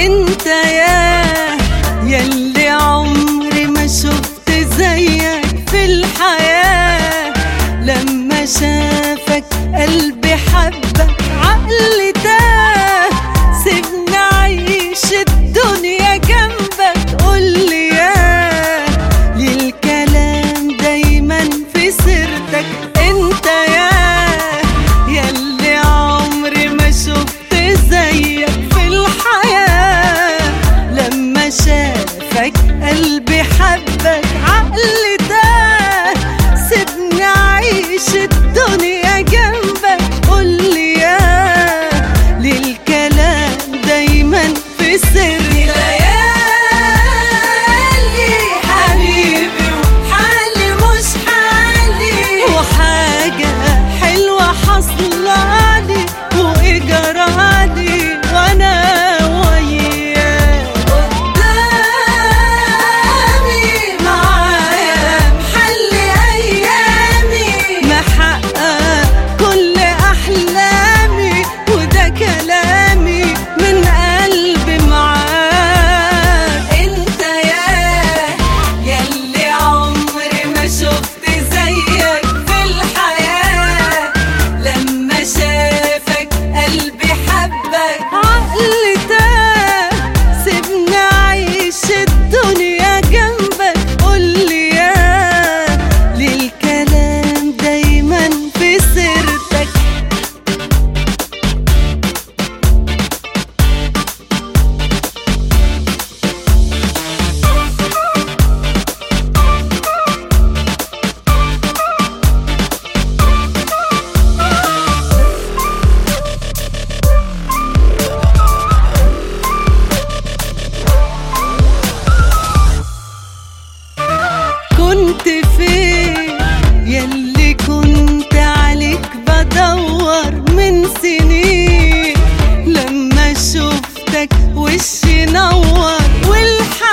انت يا يلي عمري ما شفت زيك في الحياة لما شافك قلبي حبك عقلي تاه سيبني اعيش الدنيا جنبك قولي يا للكلام دايما في سيرتك انت يا يلي عمري ما شفت زيك في الحياة لما شافك قلبي حبك عقلي تاه سيبني اعيش الدنيا جنبك قولي يا للكلام دايما في سري ليالي حبيبي وحالي مش حالي وحاجة حلوة حصلالي وإجرالي وأنا وياك قدامي معايا محلي أيامي محقق كل أحلامي وده كلامي من قلبي معاك انت يا يلي عمري ما شفت زيك في الحياة لما شافك قلبي حبك عقلي تاه سيبني أعيش الدنيا جنبك قولي يا للكلام دايما في سيرتك كنت فين يلي كنت عليك بدور من سنين لما شفتك وشي نور والحياة